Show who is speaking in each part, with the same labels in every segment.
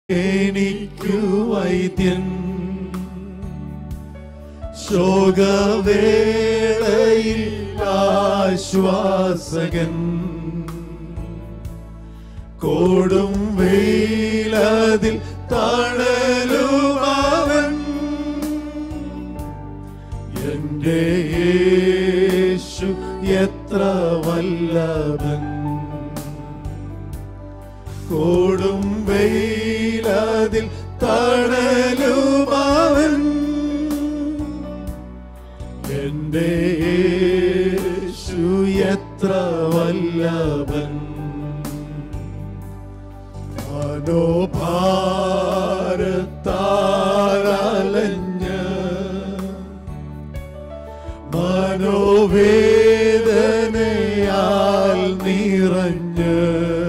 Speaker 1: എനിക്കു വൈദ്യൻ ശോകവേളയിൽ ആശ്വാസകൻ കോടും വെയിലതിൽ തണലുമാവൻ എന്റെ യേശു എത്ര വല്ലഭൻ കോടും വെയിലതിൽ തണലുമാവൻ എന്റെ യേശു എത്ര വല്ലഭൻ മനോഭാരത്താലഞ്ഞ് മനോവേദനയാൽ നിറഞ്ഞ്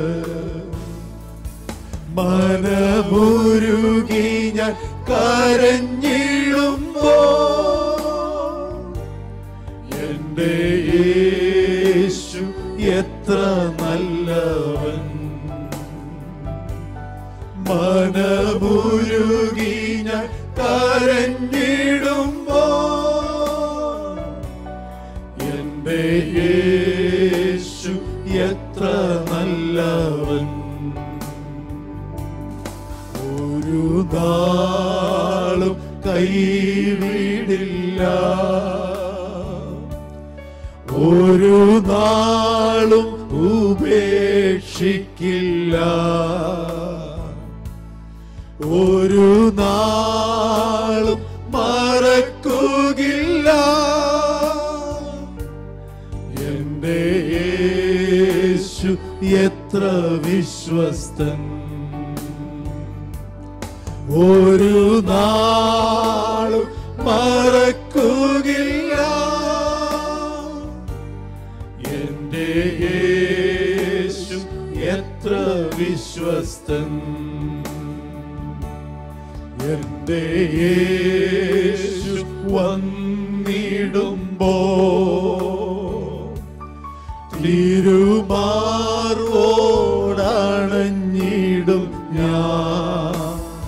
Speaker 1: മനമുരുകി ഞാൻ കരഞ്ഞിടുമ്പോ എന്റെ യേശു എത്ര നല്ലവൻ മനമുരുകി ഞാൻ കരഞ്ഞിടുമ്പോ എന്റെ യേശു എത്ര നല്ലവൻ ഒരു നാളും കൈവിടില്ല ഒരു നാളും ഉപേക്ഷിക്കില്ല ഒരു നാളും മറക്കുകയില്ല എന്റെ യേശു എത്ര വിശ്വസ്തൻ ഒരു നാളും മറക്കുകയില്ല എന്റെ യേശു എത്ര വിശ്വസ്തൻ എന്റെ യേശു വന്നിടുമ്പോ തിരുമാറോടണഞ്ഞിടും ഞാൻ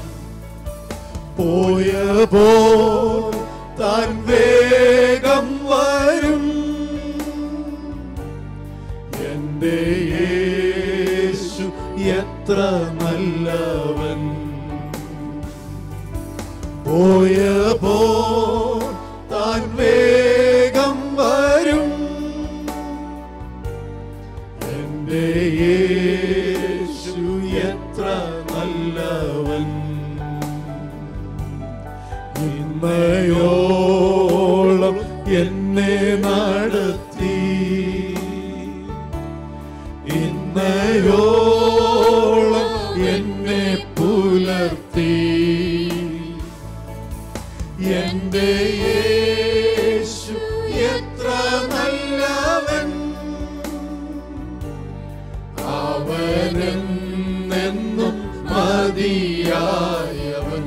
Speaker 1: പോയ പോ താൻ വേഗം വരും എന്റെ യേശു എത്ര നല്ലവൻ പോയ പോ താൻ വേഗം വരും എന്റെ യേശു എത്ര നല്ലവൻ ഇന്നയോളം എന്നെ നടത്തി ഇന്നയോളം എന്നെ പുലർത്തി എന്റെ യേശു എത്ര നല്ലവൻ അവനെന്നും മതിയായവൻ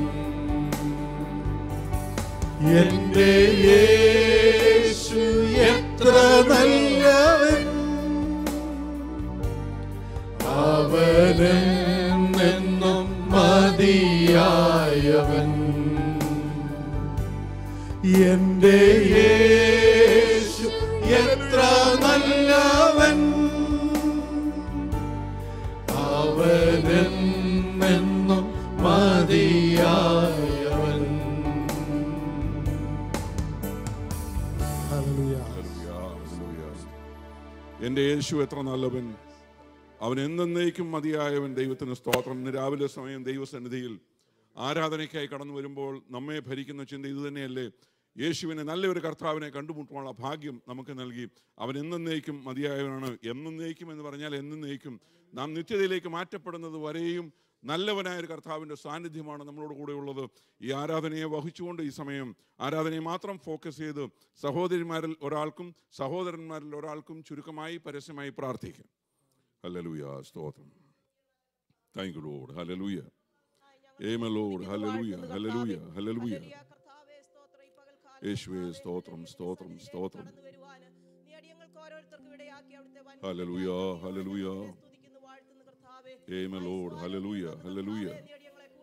Speaker 1: എന്റെ യേശു എത്ര നല്ലവൻ അവനെന്നും മതിയായവൻ എന്റെ യേശു എത്ര നല്ലവൻ അവനെന്നും മതിയായവൻ
Speaker 2: ഹല്ലേലൂയ, ഹല്ലേലൂയ. എന്റെ യേശു എത്ര നല്ലവൻ അവൻ എന്നേക്കും മതിയായവൻ ദൈവത്തിന് സ്തോത്രം ഇന്ന് രാവിലെ സമയം ദൈവസന്നിധിയിൽ ആരാധനയ്ക്കായി കടന്നു വരുമ്പോൾ നമ്മെ ഭരിക്കുന്ന ചിന്ത ഇത് തന്നെയല്ലേ യേശുവിനെ നല്ലൊരു കർത്താവിനെ കണ്ടുമുട്ടുവാനുള്ള ഭാഗ്യം നമുക്ക് നൽകി അവൻ എന്നേക്കും മതിയായവനാണ് എന്നേക്കും എന്ന് പറഞ്ഞാൽ എന്നേക്കും നാം നിത്യതയിലേക്ക് മാറ്റപ്പെടുന്നത് വരെയും നല്ലവനായ ഒരു കർത്താവിൻ്റെ സാന്നിധ്യമാണ് നമ്മളോട് കൂടെ ഉള്ളത് ഈ ആരാധനയെ വഹിച്ചുകൊണ്ട് ഈ സമയം ആരാധനയെ മാത്രം ഫോക്കസ് ചെയ്ത് സഹോദരിമാരിൽ ഒരാൾക്കും സഹോദരന്മാരിൽ ഒരാൾക്കും ചുരുക്കമായി പരസ്യമായി പ്രാർത്ഥിക്കും ഹല്ലേലൂയ സ്തോത്രം thank you Lord hallelujah Amen, Lord. Hallelujah. Hallelujah. Hallelujah. യേശുവേ സ്തോത്രം സ്തോത്രം സ്തോത്രം hallelujah hallelujah Amen, Lord. Hallelujah. Hallelujah.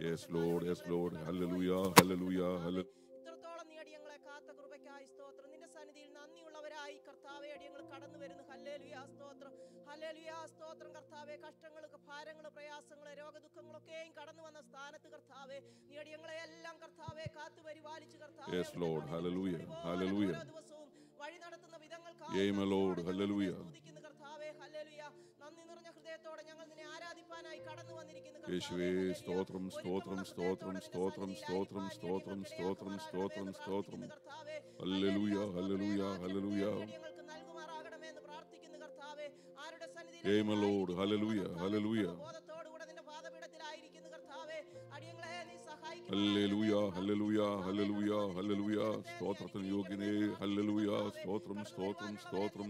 Speaker 2: Yes Lord yes Lord hallelujah hallelujah hallelujah
Speaker 3: ഇത്രത്തോളം നീ അടിയങ്ങളെ കാത്ത കൃപയ്ക്കായി സ്തോത്രം നിന്റെ സന്നിധിയിൽ നന്ദിയുള്ളവരായി കർത്താവെ അടിയങ്ങൾ കടന്നു വരുന്നു ഹല്ലേലുയാ സ്തോത്രം ഹല്ലേലുയാ സ്തോത്രം കർത്താവെ കഷ്ടങ്ങൾ ഭാരങ്ങൾ പ്രയാസങ്ങൾ രോഗദുഃഖങ്ങളൊക്കെയും കടന്നു വന്ന സ്ഥാനത്ത് കർത്താവെ നീ അടിയങ്ങളെ എല്ലാം കർത്താവെ കാത്തു പരിപാലിച്ചു കർത്താവെ
Speaker 2: Yes, Lord. Hallelujah.
Speaker 3: ഇതുപോലെ
Speaker 2: Hallelujah.
Speaker 3: ഓരോ ദിവസവും വഴി നടത്തുന്ന വിധങ്ങൾക്ക്
Speaker 2: Amen, Lord. Hallelujah.
Speaker 3: സ്തുതിക്കുന്നു കർത്താവെ ഹല്ലേലൂയ നന്ദി നിറഞ്ഞ ഹൃദയത്തോടെ ഞങ്ങൾ നിന്നെ ആരാധിപ്പാനായി കടന്നു വന്നിരിക്കുന്നു
Speaker 2: യേശുവേ സ്തോത്രം സ്തോത്രം സ്തോത്രം സ്തോത്രം സ്തോത്രം സ്തോത്രം സ്തോത്രം സ്തോത്രം സ്തോത്രം ഹല്ലേലൂയ ഹല്ലേലൂയ ഹല്ലേലൂയ
Speaker 3: ഞങ്ങൾക്ക് നൽകുമാറാകണമേ എന്ന് പ്രാർത്ഥിക്കുന്നു കർത്താവേ ആരുടെ
Speaker 2: Amen, Lord. Hallelujah. Hallelujah.
Speaker 3: ബോധത്തോടുകൂടെ നിന്റെ പാദപീഠത്തിലായിരിക്കുന്നു കർത്താവേ അടിയങ്ങളെ നീ സഹായിക്കണം
Speaker 2: ഹല്ലേലൂയ ഹല്ലേലൂയ ഹല്ലേലൂയ ഹല്ലേലൂയ സ്തോത്രത്തിന് യോഗ്യനേ ഹല്ലേലൂയ സ്തോത്രം സ്തോത്രം സ്തോത്രം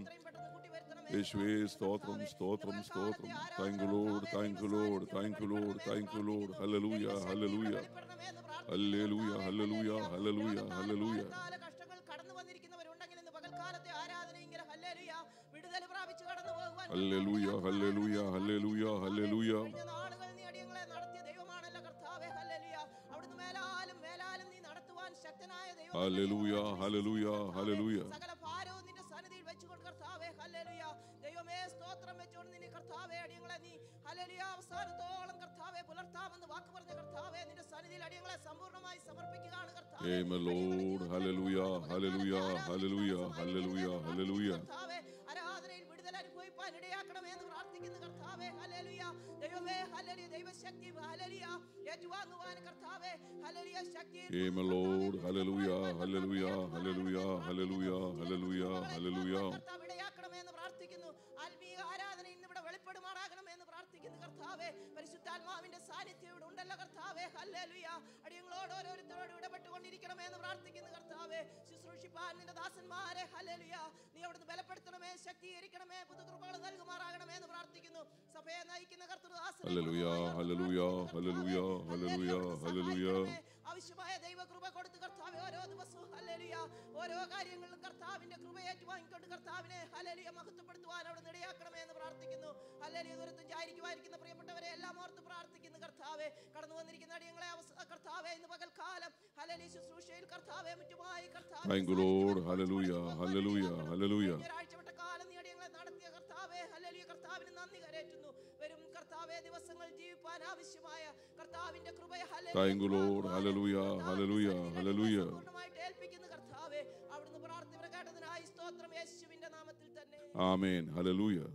Speaker 2: യേശുവേ സ്തോത്രം സ്തോത്രം സ്തോത്രം thank you Lord thank you Lord thank you Lord thank you Lord hallelujah hallelujah hallelujah hallelujah hallelujah hallelujah
Speaker 3: കാല കഷ്ടങ്ങൾ കടന്നു വന്നിരിക്കുന്നവരുണ്ടെങ്കിൽ ഇന്ന് പകൽക്കാലത്തെ ആരാധന ഇങ്ങനെ ഹല്ലേലൂയ വിടുതൽ പ്രാപിച്ചു കടന്നു പോകുവാൻ
Speaker 2: ഹല്ലേലൂയ ഹല്ലേലൂയ ഹല്ലേലൂയ ഹല്ലേലൂയ
Speaker 3: കഴിഞ്ഞ നാളുകൾ നീ അടിയങ്ങളെ നടത്തിയ ദൈവമാണല്ലോ കർത്താവേ ഹല്ലേലൂയ അവിടുന്ന് മേലാലും മേലാലും നീ നടത്തുവാൻ ശക്തനായ ദൈവം
Speaker 2: ഹല്ലേലൂയ ഹല്ലേലൂയ ഹല്ലേലൂയ
Speaker 3: സകല ഭാരവും നിന്റെ സന്നിധിയിൽ വെച്ചുകൊണ്ട് കർത്താവേ ഹല്ലേലൂയ ദൈവമേ സ്തോത്രം വെച്ചുകൊണ്ട് നിന്നെ കർത്താവേ അടിയങ്ങളെ നീ ഹല്ലേലൂയ അവസാനത്തോളം കർത്താവേ പുലർത്താമെന്ന് വാക്ക് പറഞ്ഞ കർത്താവേ നിന്റെ സന്നിധിയിൽ അടിയങ്ങളെ സമ്പൂർണ്ണമായി സമർപ്പിക്കുകയാണ് കർത്താവേ
Speaker 2: Amen, Lord. Hallelujah, hallelujah, hallelujah, hallelujah, hallelujah.
Speaker 3: കർത്താവേ ആരാധനയിൽ വിടുതൽ അനുഭവിപ്പാൻ ഇടയാക്കണമേ എന്ന് പ്രാർത്ഥിക്കുന്നു കർത്താവേ ഹല്ലേലൂയ ദൈവമേ ഹല്ലേലൂയ ദൈവശക്തി ഹല്ലേലൂയ ഏറ്റുവാങ്ങുവാൻ കർത്താവേ ഹല്ലേലൂയ ശക്തി
Speaker 2: Amen, Lord. Hallelujah, hallelujah, hallelujah, hallelujah, hallelujah, hallelujah.
Speaker 3: കർത്താവ് ഇടയാക്കണമേ എന്ന് പ്രാർത്ഥിക്കുന്നു ആത്മീയ ആരാധന ഇന്ന് ഇവിടെ വെളിപ്പെടുമാറാകണമേ എന്ന് പ്രാർത്ഥിക്കുന്നു കർത്താവേ പരിശുദ്ധാത്മാവിന്റെ സാന്നിധ്യം ഇവിടെ ഉണ്ടല്ലോ കർത്താവേ ഹല്ലേലൂയ അടിയങ്ങളോട് ഓരോരുത്തരോട് ഇടപെട്ടുകൊണ്ടിരിക്കണമേ എന്ന് പ്രാർത്ഥിക്കുന്നു കർത്താവേ ശുശ്രൂഷിപ്പാൻ നിന്റെ ദാസന്മാരെ ഹല്ലേലൂയ നീ അവിടുന്ന് ബലപ്പെടുത്തണമേ ശക്തീകരിക്കണമേ പുതുകൃപകൾ നൽകുമാറാകണമേ എന്ന് പ്രാർത്ഥിക്കുന്നു സഭയെ നയിക്കുന്ന കർത്തൃദാസനെ
Speaker 2: Hallelujah, hallelujah, hallelujah, hallelujah, hallelujah.
Speaker 3: ആവശ്യമായ ദൈവകൃപ കൊടുത്ത് കർത്താവെ ഓരോ ദിവസവും ഹല്ലേലൂയ ഓരോ കാര്യങ്ങളിലും കർത്താവിന്റെ കൃപ ഏറ്റുവാങ്ങിക്കൊണ്ട് കർത്താവിനെ ഹല്ലേലൂയ മഹത്വപ്പെടുത്തുവാൻ അവിടെ ഇടയാക്കണമേ എന്ന് പ്രാർത്ഥിക്കുന്നു ഹല്ലേലൂയ ദൂരത്തും ചാരിക്കുമായിരിക്കുന്ന പ്രിയപ്പെട്ടവരെ എല്ലാം ഓർത്ത് പ്രാർത്ഥിക്കുന്നു കർത്താവെ കടന്നു വന്നിരിക്കുന്ന അടിയങ്ങളെ അവസ- കർത്താവെ ഇന്ന് പകൽക്കാലം ഹല്ലേലൂയ ശുശ്രൂഷയിൽ കർത്താവെ മുറ്റുമായി കർത്താവെ
Speaker 2: Thank you, Lord. Hallelujah, hallelujah, hallelujah.
Speaker 3: ഒരാഴ്ചപ്പെട്ട കാലം നീ അടിയങ്ങളെ നടത്തിയ കർത്താവെ ഹല്ലേലൂയ കർത്താവിന് നന്ദി കരേറ്റുന്നു വരും കർത്താവെ ദിവസങ്ങൾ ജീവിപ്പാൻ ആവശ്യമായ കർത്താവിന്റെ കൃപയെ
Speaker 2: Thank you, Lord. Hallelujah, hallelujah, hallelujah.
Speaker 3: പൂർണ്ണമായിട്ട് ഏൽപ്പിക്കുന്നു കർത്താവെ അവിടുന്ന് പ്രാർത്ഥന പ്രകടനായി സ്തോത്രം യേശുവിന്റെ നാമത്തിൽ തന്നെ
Speaker 2: Amen. Hallelujah.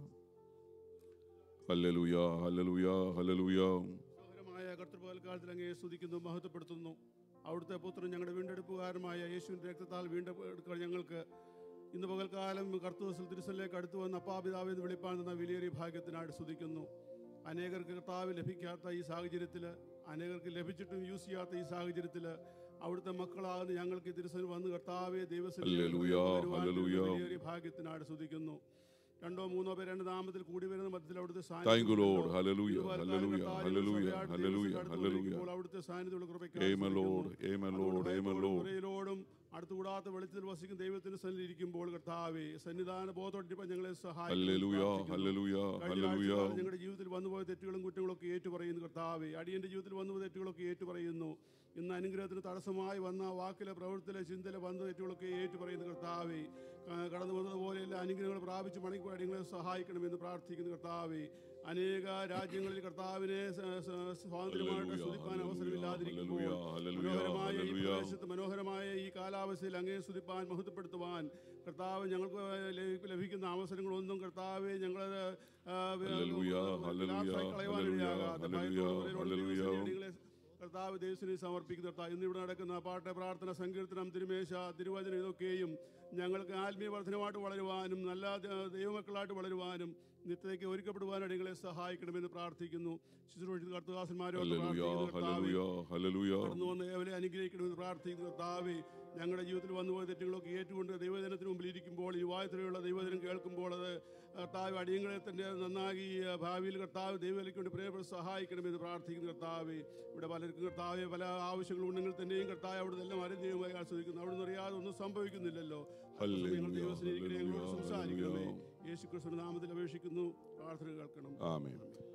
Speaker 2: Hallelujah, hallelujah, hallelujah.
Speaker 4: മനോഹരമായ കർത്തൃപകൽക്കാലത്തിൽ അങ്ങയെ സ്തുതിക്കുന്നു മഹത്വപ്പെടുത്തുന്നു അവിടുത്തെ പുത്രൻ ഞങ്ങളുടെ വീണ്ടെടുപ്പുകാരമായ യേശുവിൻ്റെ രക്തത്താൽ വീണ്ടെടുക്കുക ഞങ്ങൾക്ക് ഇന്ന് പകൽക്കാലം കർത്തവസിൽ തിരുസലിലേക്ക് അടുത്തു വന്ന അപ്പാപിതാവ് എന്ന് വിളിപ്പാൻ തന്ന വിലയേറിയ ഭാഗ്യത്തിനായിട്ട് സ്തുതിക്കുന്നു അനേകർക്ക് കർത്താവ് ലഭിക്കാത്ത ഈ സാഹചര്യത്തിൽ അനേകർക്ക് ലഭിച്ചിട്ടും യൂസ് ചെയ്യാത്ത ഈ സാഹചര്യത്തിൽ അവിടുത്തെ മക്കളാകുന്ന ഞങ്ങൾക്ക് ഈ തിരുസൽ വന്ന് കർത്താവെ
Speaker 2: ഹല്ലേലൂയ, ഹല്ലേലൂയ.
Speaker 4: വിലയേറിയ ഭാഗ്യത്തിനായിട്ട് സ്തുതിക്കുന്നു രണ്ടോ മൂന്നോ പേര് രണ്ട് നാമത്തിൽ കൂടി വരുന്ന മധ്യത്തിൽ അവിടുത്തെ
Speaker 2: Thank you, Lord.
Speaker 4: സാന്നിധ്യം
Speaker 2: Hallelujah,
Speaker 4: ഉണ്ടല്ലോ.
Speaker 2: hallelujah,
Speaker 4: കർത്താവിന്റെ
Speaker 2: hallelujah,
Speaker 4: സഭയായിട്ട്
Speaker 2: hallelujah,
Speaker 4: ദൈവത്തിന്റെ അടുത്ത്
Speaker 2: hallelujah.
Speaker 4: വന്നിരിക്കുമ്പോൾ അവിടുത്തെ സാന്നിധ്യമുള്ള കൃപയ്ക്കായി
Speaker 2: Amen, Lord.
Speaker 4: സ്തുതിക്കുന്നു.
Speaker 2: Amen,
Speaker 4: അതുകൊണ്ട്
Speaker 2: Lord. Amen,
Speaker 4: ഭയത്തോടും
Speaker 2: Lord.
Speaker 4: കുറയിലോടും അടുത്തുകൂടാത്ത വെളിച്ചത്തിൽ വസിക്കുന്ന ദൈവത്തിന് സന്നിധി ഇരിക്കുമ്പോൾ കർത്താവെ സന്നിധാന ബോധോട്ടിപ്പം ഞങ്ങളെ
Speaker 2: Hallelujah, hallelujah, hallelujah.
Speaker 4: ഞങ്ങളുടെ ജീവിതത്തിൽ വന്നുപോയ തെറ്റുകളും കുറ്റങ്ങളും ഒക്കെ ഏറ്റുപറയുന്നു കർത്താവെ അടിയന്റെ ജീവിതത്തിൽ വന്നുപോയ തെറ്റുകളൊക്കെ ഏറ്റുപറയുന്നു ഇന്ന് അനുഗ്രഹത്തിന് തടസ്സമായി വന്ന വാക്കിലെ പ്രവൃത്തിയിലെ ചിന്തയിലെ വന്ന തെറ്റുകളൊക്കെ ഏറ്റുപറയുന്നു കർത്താവെ ക- കടന്നു വന്നതുപോലെ എല്ലാ അനുഗ്രഹങ്ങൾ പ്രാപിച്ച് മണിക്കൂർ അടിയങ്ങളെ സഹായിക്കണമെന്ന് പ്രാർത്ഥിക്കുന്നു കർത്താവെ അനേക രാജ്യങ്ങളിൽ കർത്താവിനെ സ- സ- സ്വാതന്ത്ര്യമായിട്ട്
Speaker 2: Hallelujah,
Speaker 4: സ്തുതിപ്പാൻ
Speaker 2: hallelujah,
Speaker 4: അവസരമില്ലാതിരിക്കുമ്പോൾ
Speaker 2: hallelujah, hallelujah,
Speaker 4: മനോഹരമായ ഈ
Speaker 2: hallelujah.
Speaker 4: പ്രദേശത്ത് മനോഹരമായ ഈ കാലാവസ്ഥയിൽ അങ്ങേ സ്തുതിപ്പാൻ മഹത്വപ്പെടുത്തുവാൻ കർത്താവ് ഞങ്ങൾക്ക് ലഭി- ലഭിക്കുന്ന അവസരങ്ങളൊന്നും കർത്താവെ ഞങ്ങൾ
Speaker 2: Hallelujah, hallelujah, hallelujah, hallelujah, hallelujah.
Speaker 4: കർത്താവ് ദേശത്തിന് സമർപ്പിക്കുന്ന കർത്താവ് ഇന്ന് ഇവിടെ നടക്കുന്ന പാട്ട് പ്രാർത്ഥന സങ്കീർത്തനം തിരുമേശ തിരുവചനം ഇതൊക്കെയും ഞങ്ങൾക്ക് ആത്മീയ വർധനമായിട്ട് വളരുവാനും നല്ല ദ- ദൈവമക്കളായിട്ട് വളരുവാനും നിത്യതയ്ക്ക് ഒരുക്കപ്പെടുവാനും നിങ്ങളെ സഹായിക്കണമെന്ന് പ്രാർത്ഥിക്കുന്നു ശുശ്രൂഷിത കർത്തദാസന്മാരോട്
Speaker 2: Hallelujah,
Speaker 4: പ്രാർത്ഥിക്കുന്നു കർത്താവേ.
Speaker 2: hallelujah, hallelujah.
Speaker 4: കടന്നു വന്ന് ഏവരെ അനുഗ്രഹിക്കണമെന്ന് പ്രാർത്ഥിക്കുന്നു കർത്താവേ ഞങ്ങളുടെ ജീവിതത്തിൽ വന്നുപോയ തെറ്റുകളൊക്കെ ഏറ്റുകൊണ്ട് ദൈവജനത്തിന് മുമ്പിൽ ഇരിക്കുമ്പോൾ യുവായത്തിലുള്ള ദൈവജനം കേൾക്കുമ്പോൾ അത് കർത്താവ് അടിയങ്ങളെ തന്നെ നന്നാക്കി ആ, ഭാവിയിൽ കർത്താവ് ദൈവവിലയ്ക്ക് വേണ്ടി പ്രേമ സഹായിക്കണമെന്ന് പ്രാർത്ഥിക്കുന്നു കർത്താവേ ഇവിടെ പലർക്കും കർത്താവെ പല ആവശ്യങ്ങളുണ്ടെങ്കിൽ തന്നെയും കർത്താവ് അവിടെ എല്ലാം അരഞ്ഞയുമായി ആസ്വദിക്കുന്നു അവിടെ നിന്ന് അറിയാതെ ഒന്നും സംഭവിക്കുന്നില്ലല്ലോ
Speaker 2: Hallelujah,
Speaker 4: ഞങ്ങൾ ദൈവസ്നേഹികളെ ഞങ്ങളോട്
Speaker 2: hallelujah,
Speaker 4: സംസാരിക്കണമേ
Speaker 2: hallelujah.
Speaker 4: യേശു ക്രിസ്തുവിന്റെ നാമത്തിൽ അപേക്ഷിക്കുന്നു പ്രാർത്ഥന കേൾക്കണം
Speaker 2: ആമേൻ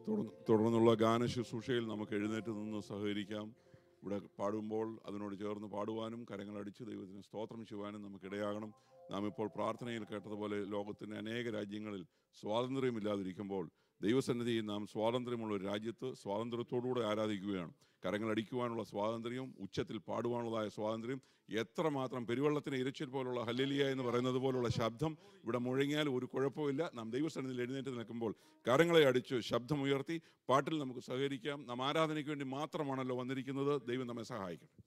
Speaker 2: തുടർന്ന് തുടർന്നുള്ള ഗാന ശുശ്രൂഷയിൽ നമുക്ക് എഴുന്നേറ്റ് നിന്ന് സഹകരിക്കാം ഇവിടെ പാടുമ്പോൾ അതിനോട് ചേർന്ന് പാടുവാനും കരങ്ങളടിച്ച് ദൈവത്തിന് സ്തോത്രം ചെയ്യുവാനും നമുക്കിടയാകണം നാം ഇപ്പോൾ പ്രാർത്ഥനയിൽ കേട്ടതുപോലെ ലോകത്തിൻ്റെ അനേക രാജ്യങ്ങളിൽ സ്വാതന്ത്ര്യമില്ലാതിരിക്കുമ്പോൾ ദൈവസന്നിധിയിൽ നാം സ്വാതന്ത്ര്യമുള്ള ഒരു രാജ്യത്ത് സ്വാതന്ത്ര്യത്തോടുകൂടെ ആരാധിക്കുകയാണ് കരങ്ങളടിക്കുവാനുള്ള സ്വാതന്ത്ര്യവും ഉച്ചത്തിൽ പാടുവാനുള്ളതായ സ്വാതന്ത്ര്യം എത്രമാത്രം പെരുവെള്ളത്തിന് ഇരച്ചിൽ പോലുള്ള ഹല്ലേലിയ എന്ന് പറയുന്നത് പോലുള്ള ശബ്ദം ഇവിടെ മുഴങ്ങിയാൽ ഒരു കുഴപ്പമില്ല നാം ദൈവസന്നിധിയിൽ എഴുന്നേറ്റ് നിൽക്കുമ്പോൾ കരങ്ങളെ അടിച്ച് ശബ്ദമുയർത്തി പാട്ടിൽ നമുക്ക് സഹകരിക്കാം നാം ആരാധനയ്ക്ക് വേണ്ടി മാത്രമാണല്ലോ വന്നിരിക്കുന്നത് ദൈവം നമ്മെ സഹായിക്കട്ടെ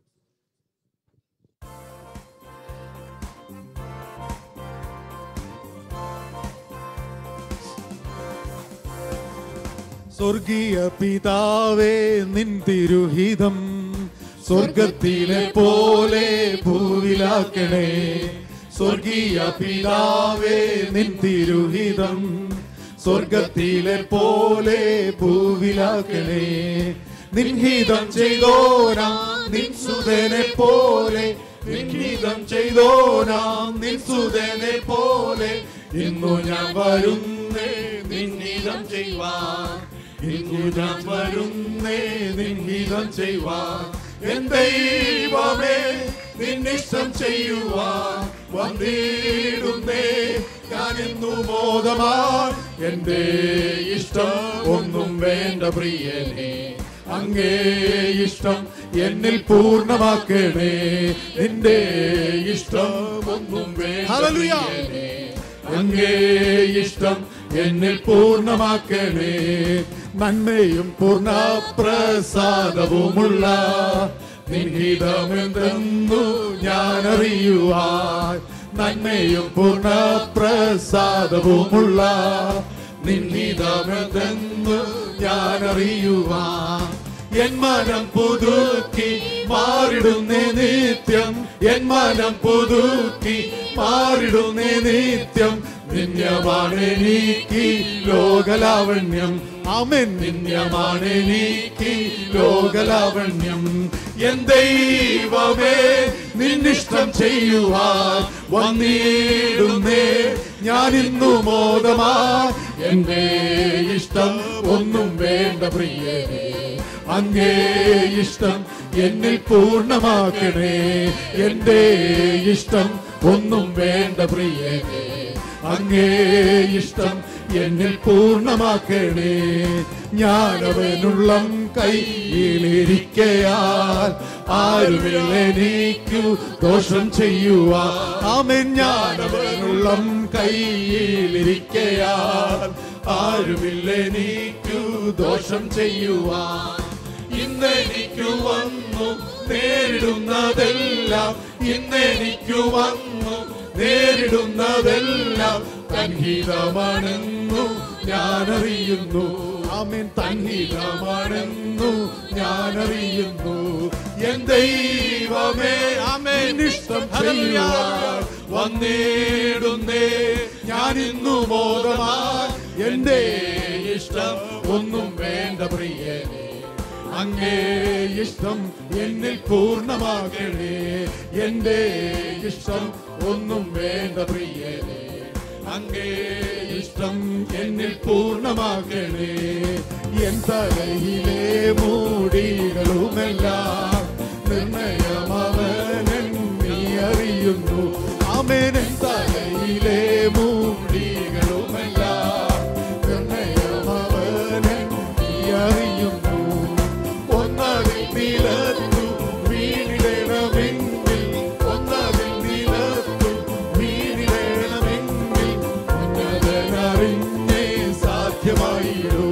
Speaker 1: സ്വർഗീയ പിതാവേ നിൻ തിരുഹിതം സ്വർഗത്തിലെ പോലെ ഭൂവിലാക്കണേ സ്വർഗീയ പിതാവേ നിൻ തിരുഹിതം സ്വർഗത്തിലെ പോലെ ഭൂവിലാക്കണേ നിൻഹിതം ചെയ്തോനാം നിൻ സുതനെ പോലെ നിൻഹിതം ചെയ്തോനാം നിൻ സുതനെ പോലെ ഇന്നു ഞാൻ വരുന്നേ നിൻഹിതം ചെയ്യുവാൻ ഇന്നു ഞാൻ വരുന്നേ നിൻഹിതം ചെയ്യുവാൻ എൻ ദൈവമേ നിന്നിഷ്ടം ചെയ്യുവാൻ വന്നിടുന്നേ ഞാൻ ഇന്നു മോദമാൻ എന്റെ ഇഷ്ടം ഒന്നും വേണ്ട പ്രിയനേ അങ്ങേ ഇഷ്ടം എന്നിൽ പൂർണ്ണമാക്കണേ നിന്റെ ഇഷ്ടം ഒന്നും വേണ്ട പ്രിയനേ അങ്ങേ ഇഷ്ടം എന്നിൽ പൂർണ്ണമാക്കണേ നന്മയും പൂർണ്ണ പ്രസാദവുമുള്ള നിൻഹിതമെന്തെന്നു ഞാൻ അറിയുവാൻ നന്മയും പൂർണ്ണ പ്രസാദവുമുള്ള നിൻഹിതമെന്തെന്നു ഞാൻ അറിയുവാൻ എൻ മനം പുതുക്കി മാറിടുന്നേ നിത്യം എൻ മനം പുതുക്കി മാറിടുന്നേ നിത്യം നിന്യമാണെനിക്ക് ലോകലാവണ്യം അമൻ നിന്യമാണെനിക്ക് ലോകലാവണ്യം എൻ ദൈവമേ നിന്നിഷ്ടം ചെയ്യുവാൻ വന്നിടുന്നേ ഞാൻ ഇന്നു മോദമാ എന്റെ ഇഷ്ടം ഒന്നും വേണ്ട പ്രിയനേ അങ്ങേ ഇഷ്ടം എന്നിൽ പൂർണ്ണമാക്കണേ എന്റെ ഇഷ്ടം ഒന്നും വേണ്ട പ്രിയനേ അങ്ങേ ഇഷ്ടം എന്നിൽ പൂർണ്ണമാക്കണേ ഞാനവനുള്ളം കൈയിലിരിക്കയാൽ ആരുമില്ല എനിക്കു ദോഷം ചെയ്യുവാ ആമൻ ഞാനവനുള്ളം കൈയിലിരിക്കയാൽ ആരുമില്ല എനിക്കു ദോഷം ചെയ്യുവാൻ ഇന്നെനിക്കു വന്നു നേരിടുന്നതെല്ലാം ഇന്നെനിക്കു വന്നു നേരിടുന്നതെല്ലാം തൻഹിതമാണെന്നു ഞാനറിയുന്നു ആമേൻ തൻഹിതമാണെന്നു ഞാനറിയുന്നു എൻ ദൈവമേ ആമേൻ ഇഷ്ടം ചെയ്യുവാൻ വന്നിടുന്നേ ഞാൻ ഇന്നു മോദമാൻ എന്റെ ഇഷ്ടം ഒന്നും വേണ്ട പ്രിയനേ അങ്ങേ ഇഷ്ടം എന്നിൽ പൂർണ്ണമാകണേ എന്റെ ഇഷ്ടം ഒന്നും വേണ്ട പ്രിയനേ അങ്ങേ ഇഷ്ടം എന്നിൽ പൂർണ്ണമാകണേ എൻ തലയിലെ മൂടികളുമെല്ലാം നിർണയമവനൻ നീ അറിയുന്നു ആമേൻ എൻ തലയിലെ മൂടികളുമെല്ലാം നിർണയമവനൻ നീ അറിയുന്നു ഒന്നതിൽ നിലത്തു വീണിടണമെങ്കിൽ ഒന്നതിൽ നിലത്തു വീണിടണമെങ്കിൽ ഉന്നതനറിഞ്ഞേ സാധ്യമായിടൂ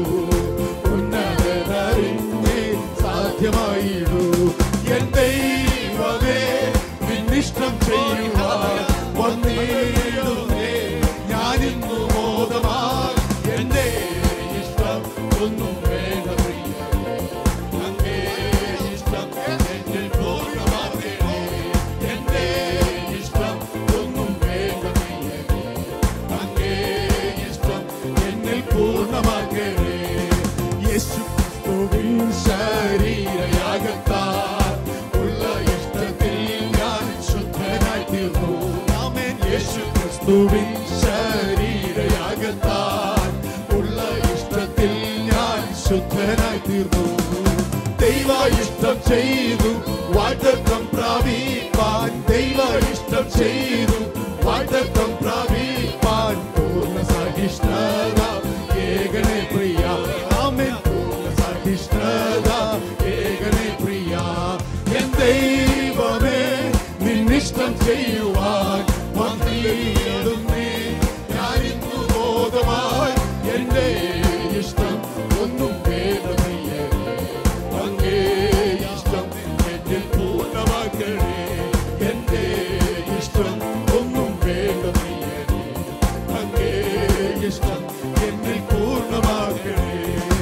Speaker 1: ഉന്നതനറിഞ്ഞേ സാധ്യമായിടൂ എൻ ദൈവമേ നിന്നിഷ്ടം ചെയ്യുവാൻ വന്നിടുന്നേ ഞാനിന്നു മോദമായി എന്റെ ഇഷ്ടം ഒന്നും വേണ്ട പ്രിയനേ അങ്ങേ ഇഷ്ടം എന്നിൽ പൂർണ്ണമാക്കണേ എന്റെ ഇഷ്ടം ഒന്നും വേണ്ട പ്രിയനേ അങ്ങേ ഇഷ്ടം എന്നിൽ പൂർണ്ണമാക്കണേ യേശു ക്രിസ്തുവിൻ ശരീരയാകത്താൽ ഉള്ള ഇഷ്ടത്തിൽ ഞാൻ ശുദ്ധനായി തീർന്നു ആമേൻ യേശു ക്രിസ്തുവിൻ ശരീരയാകത്താൽ ഉള്ള ഇഷ്ടത്തിൽ ഞാൻ ശുദ്ധനായി തീർന്നു ദൈവ ഇഷ്ടം ചെയ്തു വാഗ്ദത്തം പ്രാപിപ്പാൻ ദൈവ ഇഷ്ടം ചെയ്തു വാഗ്ദത്തം പ്രാപിപ്പാൻ പൂർണ്ണ സഹിഷ്ണുത ഏകനെ പ്രിയ ആമേൻ പൂർണ്ണ സഹിഷ്ണുത ഏകനെ പ്രിയ എൻ ദൈവമേ നിന്നിഷ്ടം ചെയ്യുവാൻ വന്നിടുന്നേ ഞാനിന്നു ബോധമായി എന്റെ ഇഷ്ടം ഒന്നും വേദനയേ അങ്ങേ ഇഷ്ടം എന്നിൽ പൂർണ്ണമാക്കണേ എന്റെ ഇഷ്ടം ഒന്നും വേണ്ടതയേ അങ്ങേ ഇഷ്ടം എന്നിൽ പൂർണ്ണമാക്കണേ